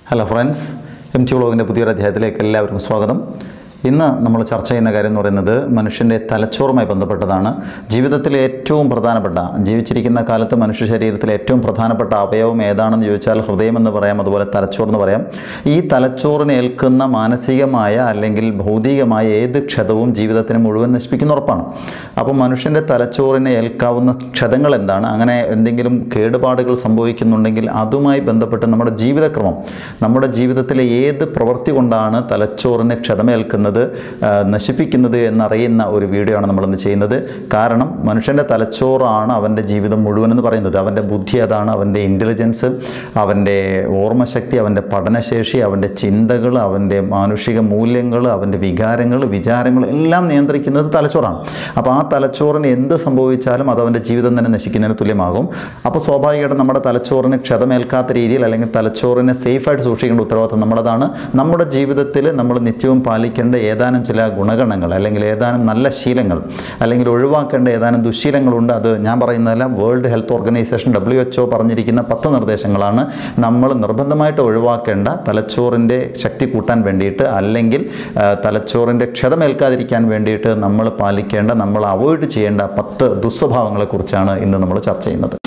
hello friends M T വ്ളോഗിൻ്റെ പുതിയൊരു അധ്യായത്തിലേക്ക് എല്ലാവർക്കും സ്വാഗതം ഇന്ന് നമ്മൾ ചർച്ച ചെയ്യുന്ന കാര്യം എന്ന് പറയുന്നത് മനുഷ്യൻ്റെ തലച്ചോറുമായി ബന്ധപ്പെട്ടതാണ് ജീവിതത്തിലെ ഏറ്റവും പ്രധാനപ്പെട്ട ജീവിച്ചിരിക്കുന്ന കാലത്ത് മനുഷ്യ ശരീരത്തിലെ ഏറ്റവും പ്രധാനപ്പെട്ട അവയവം ഏതാണെന്ന് ചോദിച്ചാൽ ഹൃദയം എന്ന് പറയാം അതുപോലെ തലച്ചോർ എന്ന് പറയാം ഈ തലച്ചോറിന് ഏൽക്കുന്ന മാനസികമായ അല്ലെങ്കിൽ ഭൗതികമായ ഏത് ക്ഷതവും ജീവിതത്തിന് മുഴുവൻ നശിപ്പിക്കുന്ന ഉറപ്പാണ് അപ്പോൾ മനുഷ്യൻ്റെ തലച്ചോറിന് ഏൽക്കാവുന്ന ക്ഷതങ്ങൾ എന്താണ് അങ്ങനെ എന്തെങ്കിലും കേടുപാടുകൾ സംഭവിക്കുന്നുണ്ടെങ്കിൽ അതുമായി ബന്ധപ്പെട്ട് നമ്മുടെ ജീവിതക്രമം നമ്മുടെ ജീവിതത്തിലെ ഏത് പ്രവൃത്തി കൊണ്ടാണ് തലച്ചോറിന് ക്ഷതമേൽക്കുന്നത് ആ, നശിപ്പിക്കുന്നത് എന്നറിയുന്ന ഒരു വീഡിയോ ആണ് നമ്മളിന്ന് ചെയ്യുന്നത് കാരണം മനുഷ്യൻ്റെ തലച്ചോറാണ് അവൻ്റെ ജീവിതം മുഴുവൻ എന്ന് പറയുന്നത് അവൻ്റെ ബുദ്ധി അതാണ് അവൻ്റെ ഇൻ്റലിജൻസ് അവൻ്റെ ഓർമ്മശക്തി അവൻ്റെ പഠനശേഷി അവൻ്റെ ചിന്തകൾ അവൻ്റെ മാനുഷിക മൂല്യങ്ങൾ അവൻ്റെ വികാരങ്ങൾ വിചാരങ്ങൾ എല്ലാം നിയന്ത്രിക്കുന്നത് തലച്ചോറാണ് അപ്പോൾ ആ തലച്ചോറിന് എന്ത് സംഭവിച്ചാലും അത് അവൻ്റെ ജീവിതം തന്നെ നശിക്കുന്നതിന് തുല്യമാകും അപ്പോൾ സ്വാഭാവികമായിട്ടും നമ്മുടെ തലച്ചോറിന് ക്ഷതമേൽക്കാത്ത രീതിയിൽ അല്ലെങ്കിൽ തലച്ചോറിനെ സേഫായിട്ട് സൂക്ഷിക്കേണ്ട ഉത്തരവാദിത്വം നമ്മളതാണ് നമ്മുടെ ജീവിതത്തിൽ നമ്മൾ നിത്യവും പാലിക്കേണ്ട ഏതാനും ചില ഗുണഗണങ്ങൾ അല്ലെങ്കിൽ ഏതാനും നല്ല ശീലങ്ങൾ അല്ലെങ്കിൽ ഒഴിവാക്കേണ്ട ഏതാനും ദുശ്ശീലങ്ങളുണ്ട് അത് ഞാൻ പറയുന്നതല്ല world health organization W H O പറഞ്ഞിരിക്കുന്ന പത്ത് നിർദ്ദേശങ്ങളാണ് നമ്മൾ നിർബന്ധമായിട്ട് ഒഴിവാക്കേണ്ട തലച്ചോറിൻ്റെ ശക്തി കൂട്ടാൻ വേണ്ടിയിട്ട് അല്ലെങ്കിൽ ആ, തലച്ചോറിൻ്റെ ക്ഷതമേൽക്കാതിരിക്കാൻ വേണ്ടിയിട്ട് നമ്മൾ പാലിക്കേണ്ട നമ്മൾ അവോയ്ഡ് ചെയ്യേണ്ട പത്ത് ദുസ്വഭാവങ്ങളെക്കുറിച്ചാണ് ഇന്ന് നമ്മൾ ചർച്ച ചെയ്യുന്നത്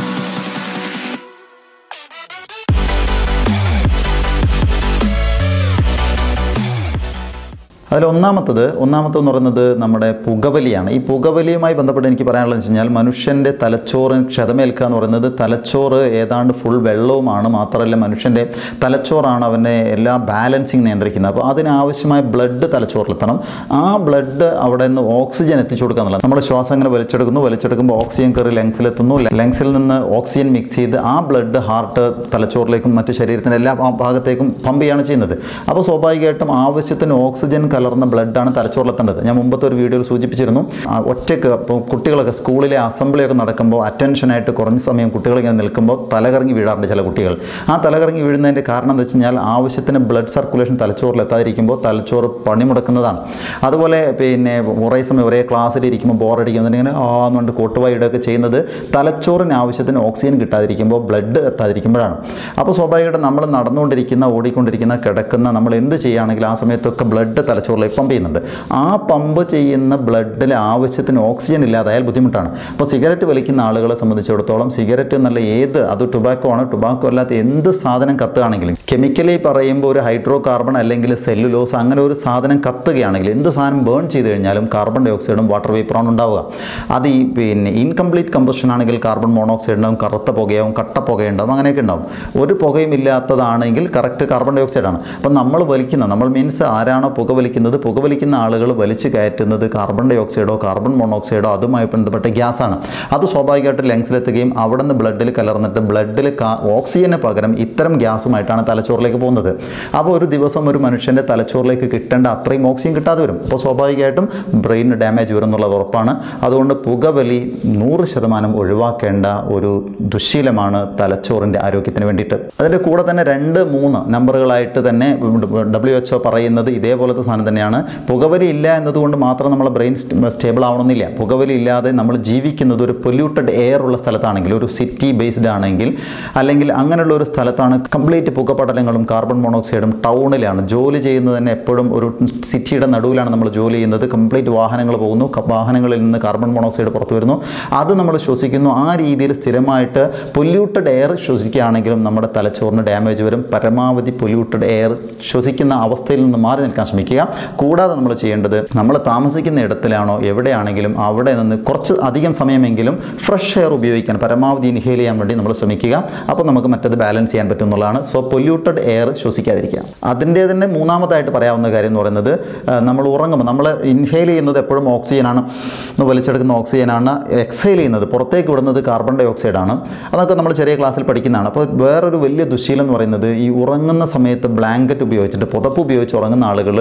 അതിൽ ഒന്നാമത്തത് ഒന്നാമത്തെന്ന് പറയുന്നത് നമ്മുടെ പുകവലിയാണ് ഈ പുകവലിയുമായി ബന്ധപ്പെട്ട് എനിക്ക് പറയാനുള്ളത് വെച്ച് കഴിഞ്ഞാൽ മനുഷ്യൻ്റെ തലച്ചോറിന് ക്ഷതമേൽക്കുക എന്ന് പറയുന്നത് തലച്ചോറ് ഏതാണ്ട് ഫുൾ വെള്ളവുമാണ് മാത്രമല്ല മനുഷ്യൻ്റെ തലച്ചോറാണ് അവൻ്റെ എല്ലാ ബാലൻസിങ് നിയന്ത്രിക്കുന്നത് അപ്പോൾ അതിനാവശ്യമായ ബ്ലഡ് തലച്ചോറിലെത്തണം ആ ബ്ലഡ് അവിടെ നിന്ന് ഓക്സിജൻ എത്തിച്ചു കൊടുക്കുക എന്നുള്ളത് നമ്മൾ ശ്വാസം ഇങ്ങനെ വലിച്ചെടുക്കുന്നു വലിച്ചെടുക്കുമ്പോൾ ഓക്സിജൻ കയറി ലങ്സിലെത്തുന്നു ലങ്സിൽ നിന്ന് ഓക്സിജൻ മിക്സ് ചെയ്ത് ആ ബ്ലഡ് ഹാർട്ട് തലച്ചോറിലേക്കും മറ്റ് ശരീരത്തിൻ്റെ എല്ലാ ഭാ- ഭാഗത്തേക്കും പമ്പ് ചെയ്യാണ് ചെയ്യുന്നത് അപ്പോൾ സ്വാഭാവികമായിട്ടും ആവശ്യത്തിന് ഓക്സിജൻ കലർന്ന ബ്ലഡാണ് തലച്ചോറിലെത്തേണ്ടത് ഞാൻ മുമ്പത്തെ ഒരു വീഡിയോയിൽ സൂചിപ്പിച്ചിരുന്നു ആ ഒറ്റയ്ക്ക് ഇപ്പോൾ കുട്ടികളൊക്കെ സ്കൂളിലെ അസംബ്ലിയൊക്കെ നടക്കുമ്പോൾ അറ്റൻഷനായിട്ട് കുറഞ്ഞ സമയം കുട്ടികൾ ഇങ്ങനെ നിൽക്കുമ്പോൾ തലകറങ്ങി വീഴാറുണ്ട് ചില കുട്ടികൾ ആ തലകറങ്ങി വീഴുന്നതിൻ്റെ കാരണം എന്താ വെച്ച് കഴിഞ്ഞാൽ ആവശ്യത്തിന് ബ്ലഡ് സർക്കുലേഷൻ തലച്ചോറിൽ എത്താതിരിക്കുമ്പോൾ തലച്ചോറ് പണിമുടക്കുന്നതാണ് അതുപോലെ പിന്നെ കുറേ സമയം ഒരേ ക്ലാസ്സിൽ ഇരിക്കുമ്പോൾ ബോറടിക്കുന്നുണ്ട് ഇങ്ങനെ ആ എന്നുകൊണ്ട് കോട്ടുവായിടൊക്കെ ചെയ്യുന്നത് തലച്ചോറിന് ആവശ്യത്തിന് ഓക്സിജൻ കിട്ടാതിരിക്കുമ്പോൾ ബ്ലഡ് എത്താതിരിക്കുമ്പോഴാണ് അപ്പോൾ സ്വാഭാവികമായിട്ടും നമ്മൾ നടന്നുകൊണ്ടിരിക്കുന്ന ഓടിക്കൊണ്ടിരിക്കുന്ന കിടക്കുന്ന നമ്മൾ എന്ത് ചെയ്യുകയാണെങ്കിൽ ആ സമയത്തൊക്കെ ബ്ലഡ് തലച്ചോറിലേക്ക് പമ്പ് ചെയ്യുന്നുണ്ട് ആ പമ്പ് ചെയ്യുന്ന ബ്ലഡിൽ ആവശ്യത്തിന് ഓക്സിജൻ ഇല്ലാതായാൽ ബുദ്ധിമുട്ടാണ് അപ്പോൾ സിഗരറ്റ് വലിക്കുന്ന ആളുകളെ സംബന്ധിച്ചിടത്തോളം സിഗരറ്റ് എന്നല്ല ഏത് അത് ടുബാക്കോ ആണ് ടുബാക്കോ അല്ലാത്ത എന്ത് സാധനം കത്തുകയാണെങ്കിലും കെമിക്കലി പറയുമ്പോൾ ഒരു ഹൈഡ്രോ കാർബൺ അല്ലെങ്കിൽ സെല്ലുലോസ് അങ്ങനെ ഒരു സാധനം കത്തുകയാണെങ്കിൽ എന്ത് സാധനം ബേൺ ചെയ്ത് കഴിഞ്ഞാലും കാർബൺ ഡൈ ഓക്സൈഡും വാട്ടർ വേപ്പറാണ് ഉണ്ടാവുക അത് ഈ പിന്നെ ഇൻകംപ്ലീറ്റ് കമ്പഷൻ ആണെങ്കിൽ കാർബൺ മോണോക്സൈഡ് ഉണ്ടാവും കറുത്ത പുകയാവും കട്ട പുകയുണ്ടാവും അങ്ങനെയൊക്കെ ഉണ്ടാവും ഒരു പുകയും ഇല്ലാത്തതാണെങ്കിൽ കറക്റ്റ് കാർബൺ ഡൈ ഓക്സൈഡ് ആണ് അപ്പം നമ്മൾ വലിക്കുന്ന നമ്മൾ മീൻസ് ആരാണോ പുക വലിക്കുന്നത് പുക വലിക്കുന്ന ആളുകൾ വലിച്ചു കയറ്റുന്നത് കാർബൺ ഡൈ ഓക്സൈഡോ കാർബൺ മോണോക്സൈഡോ അതുമായി ബന്ധപ്പെട്ട ഗ്യാസാണ് അത് സ്വാഭാവികമായിട്ട് ലങ്സിലെത്തുകയും അവിടെ നിന്ന് ബ്ലഡിൽ കലർന്നിട്ട് ബ്ലഡിൽ ഓക്സിജന് പകരം ഇത്തരം ഗ്യാസുമായിട്ടാണ് തലച്ചോറിലേക്ക് പോകുന്നത് അപ്പോൾ ഒരു ദിവസം ഒരു മനുഷ്യൻ്റെ തലച്ചോറിലേക്ക് കിട്ടേണ്ട അത്രയും ഓക്സിജൻ കിട്ടാതെ വരും അപ്പോൾ സ്വാഭാവികമായിട്ടും ബ്രെയിനിന് ഡാമേജ് വരും എന്നുള്ളത് ഉറപ്പാണ് അതുകൊണ്ട് പുകവലി നൂറ് ശതമാനം ഒഴിവാക്കേണ്ട ഒരു ദുശ്ശീലമാണ് തലച്ചോറിൻ്റെ ആരോഗ്യത്തിന് വേണ്ടിയിട്ട് അതിൻ്റെ കൂടെ തന്നെ രണ്ട് മൂന്ന് നമ്പറുകളായിട്ട് തന്നെ ഡബ്ല്യു എച്ച് ഒ പറയുന്നത് ഇതേപോലത്തെ സാധനം തന്നെയാണ് പുകവലി ഇല്ല എന്നതുകൊണ്ട് മാത്രം നമ്മളെ ബ്രെയിൻ സ്റ്റേബിൾ ആവണമെന്നില്ല പുകവലി ഇല്ലാതെ നമ്മൾ ജീവിക്കുന്നത് ഒരു പൊല്യൂട്ടഡ് എയർ ഉള്ള സ്ഥലത്താണെങ്കിൽ ഒരു സിറ്റി ബേസ്ഡ് ആണെങ്കിൽ അല്ലെങ്കിൽ അങ്ങനെയുള്ള ഒരു സ്ഥലത്താണ് കംപ്ലീറ്റ് പുകപടലങ്ങളും കാർബൺ മോണോക്സൈഡും ടൗണിലാണ് ജോലി ചെയ്യുന്നത് തന്നെ എപ്പോഴും ഒരു സിറ്റിയുടെ നടുവിലാണ് നമ്മൾ ജോലി ചെയ്യുന്നത് കംപ്ലീറ്റ് വാഹനങ്ങൾ പോകുന്നു ക- വാഹനങ്ങളിൽ നിന്ന് കാർബൺ മോണോക്സൈഡ് പുറത്തു വരുന്നു അത് നമ്മൾ ശ്വസിക്കുന്നു ആ രീതിയിൽ സ്ഥിരമായിട്ട് പൊല്യൂട്ടഡ് എയർ ശ്വസിക്കുകയാണെങ്കിലും നമ്മുടെ തലച്ചോറിന് ഡാമേജ് വരും പരമാവധി പൊല്യൂട്ടഡ് എയർ ശ്വസിക്കുന്ന അവസ്ഥയിൽ നിന്ന് മാറി നിൽക്കാൻ ശ്രമിക്കുക കൂടാതെ നമ്മൾ ചെയ്യേണ്ടത് നമ്മൾ താമസിക്കുന്ന ഇടത്തിലാണോ എവിടെയാണെങ്കിലും അവിടെ നിന്ന് കുറച്ച് അധികം സമയമെങ്കിലും ഫ്രഷ് എയർ ഉപയോഗിക്കാൻ പരമാവധി ഇൻഹേൽ ചെയ്യാൻ വേണ്ടി നമ്മൾ ശ്രമിക്കുക അപ്പോൾ നമുക്ക് മറ്റത് ബാലൻസ് ചെയ്യാൻ പറ്റും എന്നുള്ളതാണ് സോ പൊല്യൂട്ടഡ് എയർ ശ്വസിക്കാതിരിക്കുക അതിൻ്റെ തന്നെ മൂന്നാമതായിട്ട് പറയാവുന്ന കാര്യം എന്ന് പറയുന്നത് ആ, നമ്മൾ ഉറങ്ങുമ്പോൾ നമ്മൾ ഇൻഹേൽ ചെയ്യുന്നത് എപ്പോഴും ഓക്സിജനാണ് വലിച്ചെടുക്കുന്ന ഓക്സിജനാണ് എക്സൈൽ ചെയ്യുന്നത് പുറത്തേക്ക് വിടുന്നത് കാർബൺ ഡൈ ഓക്സൈഡാണ് അതൊക്കെ നമ്മൾ ചെറിയ ക്ലാസ്സിൽ പഠിക്കുന്നതാണ് അപ്പോൾ വേറൊരു വലിയ ദുശീലം എന്ന് പറയുന്നത് ഈ ഉറങ്ങുന്ന സമയത്ത് ബ്ലാങ്കറ്റ് ഉപയോഗിച്ചിട്ട് പുതപ്പ് ഉപയോഗിച്ച് ഉറങ്ങുന്ന ആളുകൾ ഒരു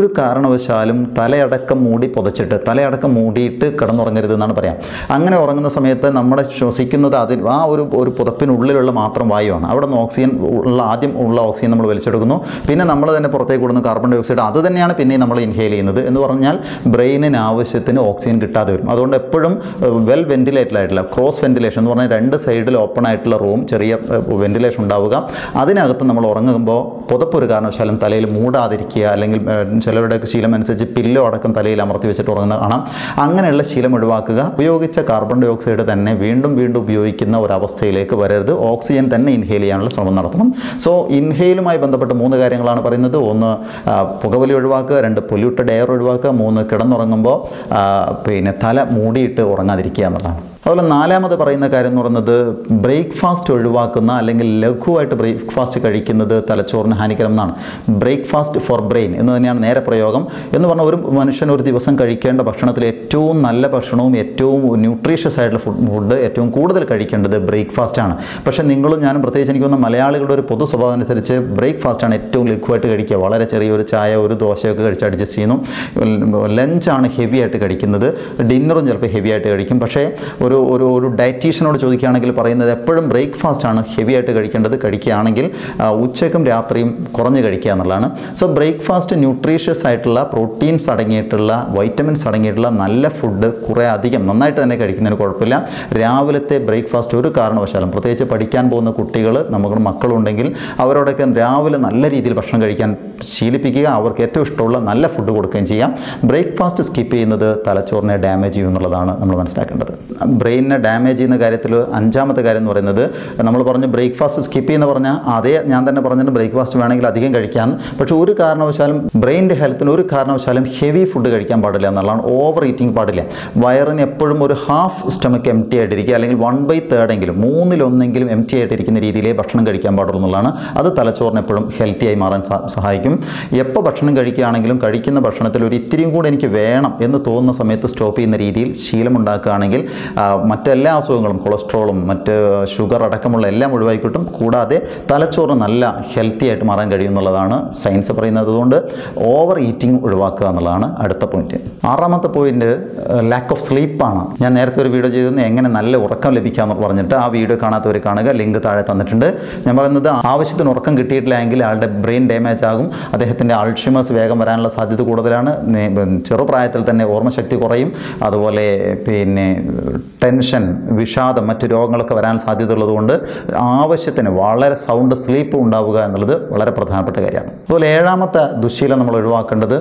ഒരു കാരണവശാലും തലയടക്കം മൂടി പുതച്ചിട്ട് തലയടക്കം മൂടിയിട്ട് കിടന്നുറങ്ങരുത് എന്നാണ് പറയാം അങ്ങനെ ഉറങ്ങുന്ന സമയത്ത് നമ്മുടെ ശ്വസിക്കുന്നത് അതിൽ ആ ഒരു ഒരു പുതപ്പിനുള്ളിലുള്ള മാത്രം വായുവാണ് അവിടെ നിന്ന് ഓക്സിജൻ ഉള്ള ആദ്യം ഉള്ള ഓക്സിജൻ നമ്മൾ വലിച്ചെടുക്കുന്നു പിന്നെ നമ്മൾ തന്നെ പുറത്തേക്ക് വിടുന്ന കാർബൺ ഡൈ ഓക്സൈഡ് അത് തന്നെയാണ് പിന്നെ നമ്മൾ ഇൻഹെയിൽ ചെയ്യുന്നത് എന്ന് പറഞ്ഞാൽ ബ്രെയിനിന് ആവശ്യത്തിന് ഓക്സിജൻ കിട്ടാതെ വരും അതുകൊണ്ട് എപ്പോഴും വെൽ വെന്റിലേറ്റഡ് ആയിട്ടുള്ള ക്രോസ് വെന്റിലേഷൻ എന്ന് പറഞ്ഞാൽ രണ്ട് സൈഡിൽ ഓപ്പൺ ആയിട്ടുള്ള റൂം ചെറിയ വെന്റിലേഷൻ ഉണ്ടാവുക അതിനകത്ത് നമ്മൾ ഉറങ്ങുമ്പോൾ പുതപ്പ് ഒരു കാരണവശാലും തലയിൽ മൂടാതിരിക്കുക അല്ലെങ്കിൽ ഏഹ്, ചിലരുടെയൊക്കെ ശീലം അനുസരിച്ച് പില്ലോ അടക്കം തലയിൽ അമർത്തി വെച്ചിട്ട് ഉറങ്ങുന്നത് കാണാം അങ്ങനെയുള്ള ശീലം ഒഴിവാക്കുക ഉപയോഗിച്ച കാർബൺ ഡൈ ഓക്സൈഡ് തന്നെ വീണ്ടും വീണ്ടും ഉപയോഗിക്കുന്ന ഒരവസ്ഥയിലേക്ക് വരരുത് ഓക്സിജൻ തന്നെ ഇൻഹെയിൽ ചെയ്യാനുള്ള ശ്രമം നടത്തണം സോ ഇൻഹെയിലുമായി ബന്ധപ്പെട്ട് മൂന്ന് കാര്യങ്ങളാണ് പറയുന്നത് ഒന്ന് ആ, പുകവലി ഒഴിവാക്കുക രണ്ട് പൊല്യൂട്ടഡ് എയർ ഒഴിവാക്കുക മൂന്ന് കിടന്നുറങ്ങുമ്പോൾ ആ, പിന്നെ തല മൂടിയിട്ട് ഉറങ്ങാതിരിക്കുക എന്നുള്ളതാണ് അതുപോലെ നാലാമത് പറയുന്ന കാര്യം എന്ന് പറയുന്നത് ബ്രേക്ക്ഫാസ്റ്റ് ഒഴിവാക്കുന്ന അല്ലെങ്കിൽ ലഘുവായിട്ട് ബ്രേക്ക്ഫാസ്റ്റ് കഴിക്കുന്നത് തലച്ചോറിന് ഹാനികരം എന്നാണ് ബ്രേക്ക്ഫാസ്റ്റ് ഫോർ ബ്രെയിൻ എന്ന് തന്നെയാണ് നേരെ പ്രയോഗം എന്ന് പറഞ്ഞാൽ ഒരു മനുഷ്യൻ ഒരു ദിവസം കഴിക്കേണ്ട ഭക്ഷണത്തിൽ ഏറ്റവും നല്ല ഭക്ഷണവും ഏറ്റവും ന്യൂട്രീഷ്യസ് ആയിട്ടുള്ള ഫുഡ് ഫുഡ് ഏറ്റവും കൂടുതൽ കഴിക്കേണ്ടത് ബ്രേക്ക്ഫാസ്റ്റ് ആണ് പക്ഷേ നിങ്ങളും ഞാനും പ്രത്യേകിച്ച് എനിക്ക് തോന്നുന്ന മലയാളികളുടെ ഒരു പൊതു സ്വഭാവം അനുസരിച്ച് ബ്രേക്ക്ഫാസ്റ്റ് ആണ് ഏറ്റവും ലഘുവായിട്ട് കഴിക്കുക വളരെ ചെറിയൊരു ചായ ഒരു ദോശയൊക്കെ കഴിച്ച് അഡ്ജസ്റ്റ് ചെയ്യുന്നു ലഞ്ചാണ് ഹെവി ആയിട്ട് കഴിക്കുന്നത് ഡിന്നറും ചിലപ്പോൾ ഹെവി ആയിട്ട് കഴിക്കും പക്ഷേ ഒരു ഒരു ഒരു ഡയറ്റീഷ്യനോട് ചോദിക്കുകയാണെങ്കിൽ പറയുന്നത് എപ്പോഴും ബ്രേക്ക്ഫാസ്റ്റ് ആണ് ഹെവി ആയിട്ട് കഴിക്കേണ്ടത് കഴിക്കുകയാണെങ്കിൽ ആ, ഉച്ചയ്ക്കും രാത്രിയും കുറഞ്ഞ് കഴിക്കുക എന്നുള്ളതാണ് സോ ബ്രേക്ക്ഫാസ്റ്റ് ന്യൂട്രീഷ്യസ് ആയിട്ടുള്ള പ്രോട്ടീൻസ് അടങ്ങിയിട്ടുള്ള വൈറ്റമിൻസ് അടങ്ങിയിട്ടുള്ള നല്ല ഫുഡ് കുറേ അധികം നന്നായിട്ട് തന്നെ കഴിക്കുന്നതിന് കുഴപ്പമില്ല രാവിലത്തെ ബ്രേക്ക്ഫാസ്റ്റ് ഒരു കാരണവശാലും പ്രത്യേകിച്ച് പഠിക്കാൻ പോകുന്ന കുട്ടികൾ നമുക്ക് മക്കളുണ്ടെങ്കിൽ അവരോടൊക്കെ രാവിലെ നല്ല രീതിയിൽ ഭക്ഷണം കഴിക്കാൻ ശീലിപ്പിക്കുക അവർക്ക് ഏറ്റവും ഇഷ്ടമുള്ള നല്ല ഫുഡ് കൊടുക്കുകയും ചെയ്യാം ബ്രേക്ക്ഫാസ്റ്റ് സ്കിപ്പ് ചെയ്യുന്നത് തലച്ചോറിനെ ഡാമേജ് ചെയ്യും എന്നുള്ളതാണ് നമ്മൾ മനസ്സിലാക്കേണ്ടത് ബ്രെയിനിനെ ഡാമേജ് ചെയ്യുന്ന കാര്യത്തിൽ അഞ്ചാമത്തെ കാര്യം എന്ന് പറയുന്നത് നമ്മൾ പറഞ്ഞു ബ്രേക്ക്ഫാസ്റ്റ് സ്കിപ്പ് ചെയ്യുന്ന പറഞ്ഞാൽ അതേ ഞാൻ തന്നെ പറഞ്ഞിട്ട് ബ്രേക്ക്ഫാസ്റ്റ് വേണമെങ്കിൽ അധികം കഴിക്കാൻ പക്ഷേ ഒരു കാരണവശാലും ബ്രെയിനിൻ്റെ ഹെൽത്തിന് ഒരു കാരണവശാലും ഹെവി ഫുഡ് കഴിക്കാൻ പാടില്ല എന്നുള്ളതാണ് ഓവർ ഈറ്റിംഗ് പാടില്ല വയറിന് എപ്പോഴും ഒരു ഹാഫ് സ്റ്റമക്ക് എം ടി ആയിട്ടിരിക്കുക അല്ലെങ്കിൽ വൺ ബൈ തേർഡെങ്കിലും മൂന്നിലൊന്നെങ്കിലും എം ടി ആയിട്ടിരിക്കുന്ന രീതിയിലേ ഭക്ഷണം കഴിക്കാൻ പാടുള്ളൂ എന്നുള്ളതാണ് അത് തലച്ചോറിന് എപ്പോഴും ഹെൽത്തി ആയി മാറാൻ സ- സഹായിക്കും എപ്പോൾ ഭക്ഷണം കഴിക്കുകയാണെങ്കിലും കഴിക്കുന്ന ഭക്ഷണത്തിൽ ഒരു ഇത്തിരിയും കൂടെ എനിക്ക് വേണം എന്ന് തോന്നുന്ന സമയത്ത് സ്റ്റോപ്പ് ചെയ്യുന്ന രീതിയിൽ ശീലമുണ്ടാക്കുകയാണെങ്കിൽ ആ, മറ്റെല്ലാ അസുഖങ്ങളും കൊളസ്ട്രോളും മറ്റ് ഷുഗർ അടക്കമുള്ള എല്ലാം ഒഴിവാക്കിക്കിട്ടും കൂടാതെ തലച്ചോറ് നല്ല ഹെൽത്തി ആയിട്ട് മാറാൻ കഴിയും എന്നുള്ളതാണ് സയൻസ് പറയുന്നത് അതുകൊണ്ട് ഓവർ ഈറ്റിംഗ് ഒഴിവാക്കുക എന്നുള്ളതാണ് അടുത്ത പോയിന്റ് ആറാമത്തെ പോയിന്റ് ലാക്ക് ഓഫ് സ്ലീപ്പാണ് ഞാൻ നേരത്തെ ഒരു വീഡിയോ ചെയ്തിരുന്നു എങ്ങനെ നല്ല ഉറക്കം ലഭിക്കാമെന്ന് പറഞ്ഞിട്ട് ആ വീഡിയോ കാണാത്തവർ കാണുക ലിങ്ക് താഴെ തന്നിട്ടുണ്ട് ഞാൻ പറയുന്നത് ആവശ്യത്തിന് ഉറക്കം കിട്ടിയിട്ടില്ല എങ്കിൽ ആളുടെ ബ്രെയിൻ ഡാമേജ് ആകും അദ്ദേഹത്തിൻ്റെ അൾഷിമേഴ്സ് വേഗം വരാനുള്ള സാധ്യത കൂടുതലാണ് നേ- ചെറുപ്രായത്തിൽ തന്നെ ഓർമ്മശക്തി കുറയും അതുപോലെ പിന്നെ ടെൻഷൻ വിഷാദം മറ്റു രോഗങ്ങളൊക്കെ വരാൻ സാധ്യതയുള്ളതുകൊണ്ട് ആവശ്യത്തിന് വളരെ സൗണ്ട് സ്ലീപ്പ് ഉണ്ടാവുക എന്നുള്ളത് വളരെ പ്രധാനപ്പെട്ട കാര്യമാണ് അതുപോലെ ഏഴാമത്തെ ദുശീലം നമ്മൾ ഒഴിവാക്കേണ്ടത്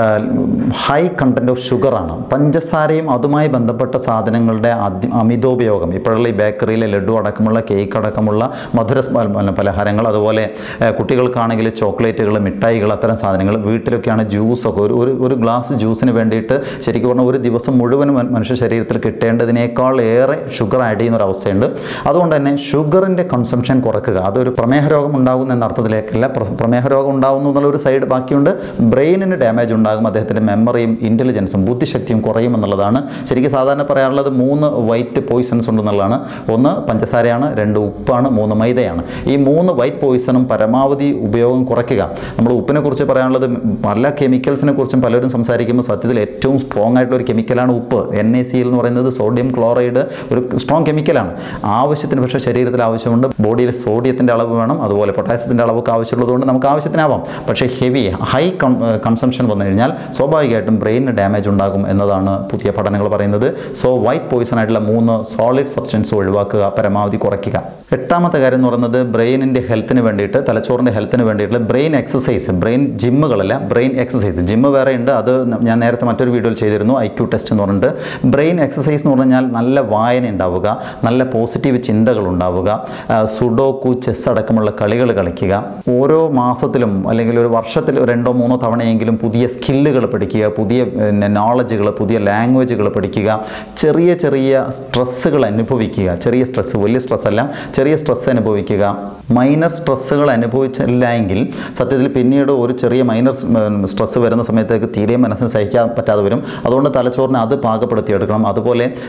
ഹൈ കണ്ടൻറ്റ് ഓഫ് ഷുഗറാണ് പഞ്ചസാരയും അതുമായി ബന്ധപ്പെട്ട സാധനങ്ങളുടെ അതി അമിതോപയോഗം ഇപ്പോഴുള്ള ഈ ബേക്കറിയിലെ ലഡു അടക്കമുള്ള കേക്ക് അടക്കമുള്ള മധുര സ്പ- പലഹാരങ്ങൾ അതുപോലെ ഏഹ്, കുട്ടികൾക്കാണെങ്കിൽ ചോക്ലേറ്റുകൾ മിഠായികൾ അത്തരം സാധനങ്ങൾ വീട്ടിലൊക്കെയാണ് ജ്യൂസൊക്കെ ഒരു ഒരു ഒരു ഗ്ലാസ് ജ്യൂസിന് വേണ്ടിയിട്ട് ശരിക്കും പറഞ്ഞാൽ ഒരു ദിവസം മുഴുവൻ മൻ- മനുഷ്യ ശരീരത്തിൽ കിട്ടേണ്ടതിനേക്കാൾ ഏറെ ഷുഗർ ആഡ് ചെയ്യുന്ന ഒരു അവസ്ഥയുണ്ട് അതുകൊണ്ട് തന്നെ ഷുഗറിൻ്റെ കൺസംഷൻ കുറയ്ക്കുക അതൊരു പ്രമേഹ രോഗം ഉണ്ടാകുന്ന എന്ന അർത്ഥത്തിലേക്കല്ല പ്ര- പ്രമേഹ രോഗം ഉണ്ടാകുന്നു എന്നുള്ള ഒരു സൈഡ് ബാക്കിയുണ്ട് ബ്രെയിനിന് ഡാമേജ് ഉണ്ടാകും അദ്ദേഹത്തിൻ്റെ മെമ്മറിയും ഇൻ്റലിജൻസും ബുദ്ധിശക്തിയും കുറയും എന്നുള്ളതാണ് ശരിക്കും സാധാരണ പറയാറുള്ളത് മൂന്ന് വൈറ്റ് പോയിസൺസ് ഉണ്ടെന്നുള്ളതാണ് ഒന്ന് പഞ്ചസാരയാണ് രണ്ട് ഉപ്പാണ് മൂന്ന് മൈദയാണ് ഈ മൂന്ന് വൈറ്റ് പോയിസണും പരമാവധി ഉപയോഗം കുറയ്ക്കുക നമ്മൾ ഉപ്പിനെ കുറിച്ച് പറയാനുള്ളത് പല കെമിക്കൽസിനെ കുറിച്ചും പലരും സംസാരിക്കുമ്പോൾ സത്യത്തിൽ ഏറ്റവും സ്ട്രോങ് ആയിട്ടുള്ള ഒരു കെമിക്കലാണ് ഉപ്പ് എൻ എ സി എന്ന് പറയുന്നത് സോഡിയം ക്ലോറൈഡ് ഒരു സ്ട്രോങ് കെമിക്കലാണ് ആവശ്യത്തിന് പക്ഷേ ശരീരത്തിൽ ആവശ്യമുണ്ട് ബോഡിയിൽ സോഡിയത്തിൻ്റെ അളവ് വേണം അതുപോലെ പൊട്ടാസ്യത്തിൻ്റെ അളവൊക്കെ ആവശ്യമുള്ളതുകൊണ്ട് നമുക്ക് ആവശ്യത്തിനാവാം പക്ഷേ ഹെവി ഹൈ കൺസംഷൻ വന്നു കഴിഞ്ഞാൽ സ്വാഭാവികമായിട്ടും ബ്രെയിനിന് ഡാമേജ് ഉണ്ടാകും എന്നതാണ് പുതിയ പഠനങ്ങൾ പറയുന്നത് സോ വൈറ്റ് പോയിസൺ ആയിട്ടുള്ള മൂന്ന് സോളിഡ് സബ്സ്റ്റൻസ് ഒഴിവാക്കുക പരമാവധി കുറയ്ക്കുക എട്ടാമത്തെ കാര്യം എന്ന് പറയുന്നത് ബ്രെയിനിൻ്റെ ഹെൽത്തിന് വേണ്ടിയിട്ട് തലച്ചോറിൻ്റെ ഹെൽത്തിന് വേണ്ടിയിട്ടുള്ള ബ്രെയിൻ എക്സസൈസ് ബ്രെയിൻ ജിമ്മുകളല്ല ബ്രെയിൻ എക്സസൈസ് ജിമ്മ് വേറെ ഉണ്ട് അത് ഞാൻ നേരത്തെ മറ്റൊരു വീഡിയോയിൽ ചെയ്തിരുന്നു ഐ ക്യു ടെസ്റ്റ് എന്ന് പറഞ്ഞിട്ട് ബ്രെയിൻ എക്സസൈസ് എന്ന് പറഞ്ഞാൽ നല്ല വായന ഉണ്ടാവുക നല്ല പോസിറ്റീവ് ചിന്തകൾ ഉണ്ടാവുക ആ, സുഡോക്കു ചെസ് അടക്കമുള്ള കളികൾ കളിക്കുക ഓരോ മാസത്തിലും അല്ലെങ്കിൽ ഒരു വർഷത്തിൽ രണ്ടോ മൂന്നോ തവണയെങ്കിലും പുതിയ സ്കില്ലുകൾ പഠിക്കുക പുതിയ പിന്നെ നോളജുകൾ പുതിയ ലാംഗ്വേജുകൾ പഠിക്കുക ചെറിയ ചെറിയ സ്ട്രെസ്സുകൾ അനുഭവിക്കുക ചെറിയ സ്ട്രെസ് വലിയ സ്ട്രെസ് അല്ല ചെറിയ സ്ട്രെസ് അനുഭവിക്കുക മൈനർ സ്ട്രെസ്സുകൾ അനുഭവിച്ചില്ല എങ്കിൽ സത്യത്തിൽ പിന്നീട് ഒരു ചെറിയ മൈനർ സ്ട്രെസ് വരുന്ന സമയത്തേക്ക് തീരെ മനസ്സിന് സഹിക്കാൻ പറ്റാതെ വരും അതുകൊണ്ട് തലച്ചോറിനെ അത് പാകപ്പെടുത്തിയെടുക്കണം അതുപോലെ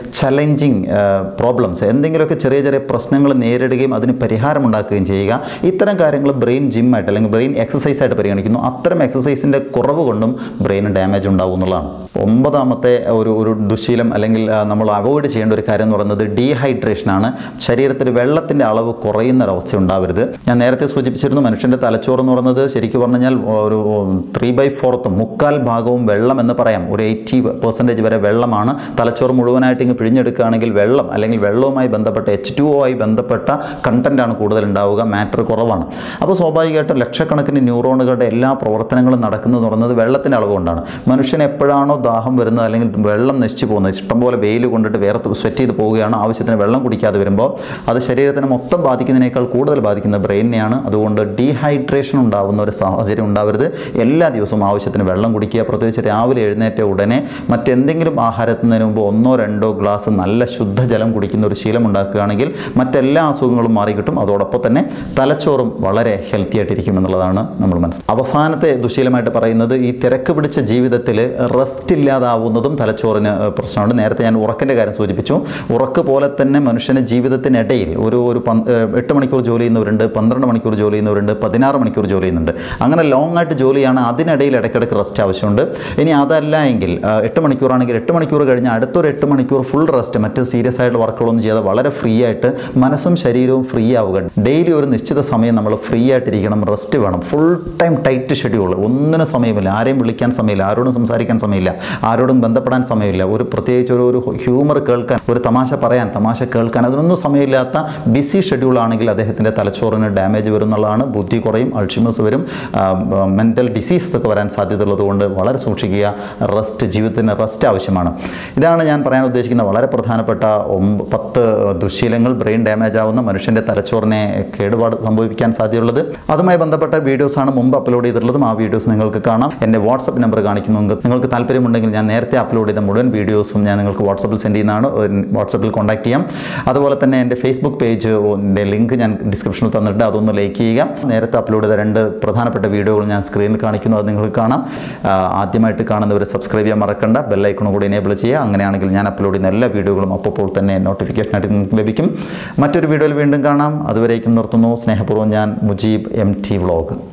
ചലഞ്ചിങ് പ്രോബ്ലംസ് എന്തെങ്കിലുമൊക്കെ ചെറിയ ചെറിയ പ്രശ്നങ്ങൾ നേരിടുകയും അതിന് പരിഹാരം ഉണ്ടാക്കുകയും ചെയ്യുക ഇത്തരം കാര്യങ്ങൾ ബ്രെയിൻ ജിമ്മായിട്ട് അല്ലെങ്കിൽ ബ്രെയിൻ എക്സസൈസ് ആയിട്ട് പരിഗണിക്കുന്നു അത്തരം എക്സസൈസിൻ്റെ കുറവ് കൊണ്ടും ബ്രെയിന് ഡാമേജ് ഉണ്ടാവും എന്നുള്ളതാണ് ഒമ്പതാമത്തെ ഒരു ഒരു ദുശീലം അല്ലെങ്കിൽ ആ, നമ്മൾ അവോയ്ഡ് ചെയ്യേണ്ട ഒരു കാര്യം എന്ന് പറയുന്നത് ഡീഹൈഡ്രേഷൻ ആണ് ശരീരത്തിൽ വെള്ളത്തിൻ്റെ അളവ് കുറയുന്ന ഒരവസ്ഥ ഉണ്ടാവരുത് ഞാൻ നേരത്തെ സൂചിപ്പിച്ചിരുന്നു മനുഷ്യൻ്റെ തലച്ചോറ് എന്ന് പറയുന്നത് ശരിക്കും പറഞ്ഞു കഴിഞ്ഞാൽ ഒരു ത്രീ ബൈ ഫോർത്തും മുക്കാൽ ഭാഗവും വെള്ളം എന്ന് പറയാം ഒരു എയ്റ്റി പെർസെൻറ്റേജ് വരെ വെള്ളമാണ് തലച്ചോറ് മുഴുവനായിട്ട് ഇങ്ങ് പിഴിഞ്ഞെടുക്കുകയാണെങ്കിൽ വെള്ളം അല്ലെങ്കിൽ വെള്ളവുമായി ബന്ധപ്പെട്ട എച്ച് ടു ആയി ബന്ധപ്പെട്ട കണ്ടൻ്റാണ് കൂടുതൽ ഉണ്ടാവുക മാറ്റർ കുറവാണ് അപ്പോൾ സ്വാഭാവികമായിട്ടും ലക്ഷക്കണക്കിന് ന്യൂറോണുകളുടെ എല്ലാ പ്രവർത്തനങ്ങളും നടക്കുന്നത് പറയുന്നത് വെള്ളത്തിൻ്റെ അളവ് കൊണ്ടാണ് മനുഷ്യന് എപ്പോഴാണോ ദാഹം വരുന്നത് അല്ലെങ്കിൽ വെള്ളം നശിച്ചു പോകുന്നത് ഇഷ്ടംപോലെ വെയിൽ കൊണ്ടിട്ട് വേറെ സ്വെറ്റ് ചെയ്ത് പോവുകയാണ് ആവശ്യത്തിന് വെള്ളം കുടിക്കാതെ വരുമ്പോൾ അത് ശരീരത്തിനെ മൊത്തം ബാധിക്കുന്നതിനേക്കാൾ കൂടുതൽ ബാധിക്കുന്നത് ബ്രെയിനിനെയാണ് അതുകൊണ്ട് ഡീഹൈഡ്രേഷൻ ഉണ്ടാകുന്ന ഒരു സാഹചര്യം ഉണ്ടാവരുത് എല്ലാ ദിവസവും ആവശ്യത്തിന് വെള്ളം കുടിക്കുക പ്രത്യേകിച്ച് രാവിലെ എഴുന്നേറ്റ ഉടനെ മറ്റെന്തെങ്കിലും ആഹാരത്തിന് മുമ്പ് ഒന്നോ രണ്ടോ ഗ്ലാസ് നല്ല ശുദ്ധജലം കുടിക്കുന്ന ഒരു ശീലം ഉണ്ടാക്കുകയാണെങ്കിൽ മറ്റെല്ലാ അസുഖങ്ങളും മാറിക്കിട്ടും അതോടൊപ്പം തന്നെ തലച്ചോറും വളരെ ഹെൽത്തി ആയിട്ടിരിക്കും എന്നുള്ളതാണ് നമ്മൾ മനസ്സിലാക്കുന്നത് അവസാനത്തെ ദുശീലമായിട്ട് പറയുന്നത് ഈ തിരക്ക് പിടിച്ച ജീവിതത്തിൽ റെസ്റ്റ് ഇല്ലാതാവുന്നതും തലച്ചോറിന് ഏഹ്, പ്രശ്നമുണ്ട് നേരത്തെ ഞാൻ ഉറക്കിൻ്റെ കാര്യം സൂചിപ്പിച്ചു ഉറക്ക് പോലെ തന്നെ മനുഷ്യന് ജീവിതത്തിനിടയിൽ ഒരു ഒരു പന്ത് ഏഹ്, എട്ട് മണിക്കൂർ ജോലി ചെയ്യുന്നവരുണ്ട് പന്ത്രണ്ട് മണിക്കൂർ ജോലി ചെയ്യുന്നവരുണ്ട് പതിനാറ് മണിക്കൂർ ജോലി ചെയ്യുന്നുണ്ട് അങ്ങനെ ലോങ് ആയിട്ട് ജോലിയാണ് അതിനിടയിൽ ഇടയ്ക്കിടയ്ക്ക് റെസ്റ്റ് ആവശ്യമുണ്ട് ഇനി അതല്ല എങ്കിൽ ആ, എട്ട് മണിക്കൂറാണെങ്കിൽ എട്ട് മണിക്കൂർ കഴിഞ്ഞ് അടുത്തൊരു എട്ട് മണിക്കൂർ ഫുൾ റെസ്റ്റ് മറ്റ് സീരിയസ് ആയിട്ട് വർക്കുകളൊന്നും ചെയ്യാതെ വളരെ ഫ്രീ ആയിട്ട് മനസ്സും ശരീരവും ഫ്രീ ആവുക ഡെയിലി ഒരു നിശ്ചിത സമയം നമ്മൾ ഫ്രീ ആയിട്ടിരിക്കണം റെസ്റ്റ് വേണം ഫുൾ ടൈം ടൈറ്റ് ഷെഡ്യൂൾ ഒന്നിനും സമയമില്ല ആരെയും വിളിക്കാൻ സമയമില്ല ആരോടും സംസാരിക്കാൻ സമയമില്ല ആരോടും ബന്ധപ്പെടാൻ സമയമില്ല ഒരു പ്രത്യേകിച്ച് ഒരു ഒരു ഹ്യൂമർ കേൾക്കാൻ ഒരു തമാശ പറയാൻ തമാശ കേൾക്കാൻ അതിനൊന്നും സമയമില്ലാത്ത ബിസി ഷെഡ്യൂൾ ആണെങ്കിൽ അദ്ദേഹത്തിൻ്റെ തലച്ചോറിന് ഡാമേജ് വരും എന്നുള്ളതാണ് ബുദ്ധി കുറയും അൾഷിമസ് വരും മെൻ്റൽ ഡിസീസസ് ഒക്കെ വരാൻ സാധ്യതയുള്ളത് കൊണ്ട് വളരെ സൂക്ഷിക്കുക റെസ്റ്റ് ജീവിതത്തിന് റെസ്റ്റ് ആവശ്യമാണ് ഇതാണ് ഞാൻ പറയാൻ ഉദ്ദേശിക്കുന്ന വളരെ പ്രധാനപ്പെട്ട ഒമ്പ പത്ത് ദുശീലങ്ങൾ ബ്രെയിൻ ഡാമേജ് ആവുന്ന മനുഷ്യൻ്റെ തലച്ചോറിനെ കേടുപാട് സംഭവിക്കാൻ സാധ്യതയുള്ളത് അതുമായി ബന്ധപ്പെട്ട വീഡിയോസാണ് മുമ്പ് അപ്ലോഡ് ചെയ്തിട്ടുള്ളതും ആ വീഡിയോസ് നിങ്ങൾക്ക് കാണാം എൻ്റെ വാട്സപ്പ് നമ്പർ കാണിക്കുന്നു നിങ്ങൾക്ക് നിങ്ങൾക്ക് താല്പര്യമുണ്ടെങ്കിൽ ഞാൻ നേരത്തെ അപ്ലോഡ് ചെയ്ത മുഴുവൻ വീഡിയോസും ഞാൻ നിങ്ങൾക്ക് വാട്സപ്പിൽ സെൻഡ് ചെയ്യുന്നതാണ് വാട്സപ്പിൽ കോൺടാക്ട് ചെയ്യാം അതുപോലെ തന്നെ എൻ്റെ ഫേസ്ബുക്ക് പേജ് ലിങ്ക് ഞാൻ ഡിസ്ക്രിപ്ഷനിൽ തന്നിട്ട് അതൊന്ന് ലൈക്ക് ചെയ്യുക നേരത്തെ അപ്ലോഡ് ചെയ്ത രണ്ട് പ്രധാനപ്പെട്ട വീഡിയോകൾ ഞാൻ സ്ക്രീനിൽ കാണിക്കുന്നു അത് നിങ്ങൾക്ക് കാണാം ആ, ആദ്യമായിട്ട് കാണുന്നവർ സബ്സ്ക്രൈബ് ചെയ്യാൻ മറക്കണ്ട ബെല്ലൈക്കണും കൂടി എനേബിൾ ചെയ്യുക അങ്ങനെയാണെങ്കിൽ ഞാൻ അപ്ലോഡ് ചെയ്യുന്ന എല്ലാ വീഡിയോകളും അപ്പോൾ തന്നെ നോട്ടിഫിക്കേഷനായിട്ട് നിങ്ങൾക്ക് ലഭിക്കും മറ്റൊരു വീഡിയോയിൽ വീണ്ടും കാണാം അതുവരേക്കും നിർത്തുന്നു സ്നേഹപൂർവ്വം ഞാൻ മുജീബ് എം ടി വ്ളോഗ്